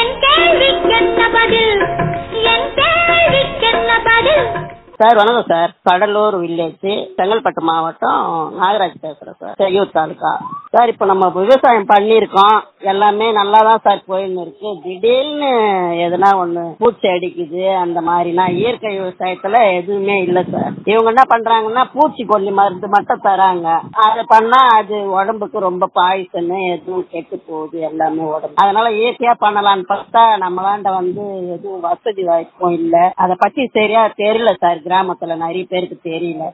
என் கேள்விக்கென்ன பதில் என் கேள்விக்கென்ன பதில் சார் வணக்கம் சார் கடலூர் வில்லேஜ் செங்கல்பட்டு மாவட்டம் நாகராஜ் பேசுறேன் சார் செய்யூர் தாலுக்கா சார் இப்போ நம்ம விவசாயம் பண்ணியிருக்கோம் எல்லாமே நல்லா தான் சார் போயின்னு இருக்கு திடீர்னு எதுனா ஒன்று பூச்சி அடிக்குது அந்த மாதிரினா இயற்கை விவசாயத்துல எதுவுமே இல்லை சார் இவங்க என்ன பண்றாங்கன்னா பூச்சிக்கொல்லி மருந்து மட்டும் தராங்க அதை பண்ணா அது உடம்புக்கு ரொம்ப பாய்சனு எதுவும் கெட்டு போகுது எல்லாமே உடம்பு அதனால இயற்கையா பண்ணலாம்னு பார்த்தா நம்மளாண்ட வந்து எதுவும் வசதி வாய்ப்பும் இல்லை அதை பத்தி சரியா தெரியல சார் கிராமத்துல நிறைய பேருக்கு தெரியல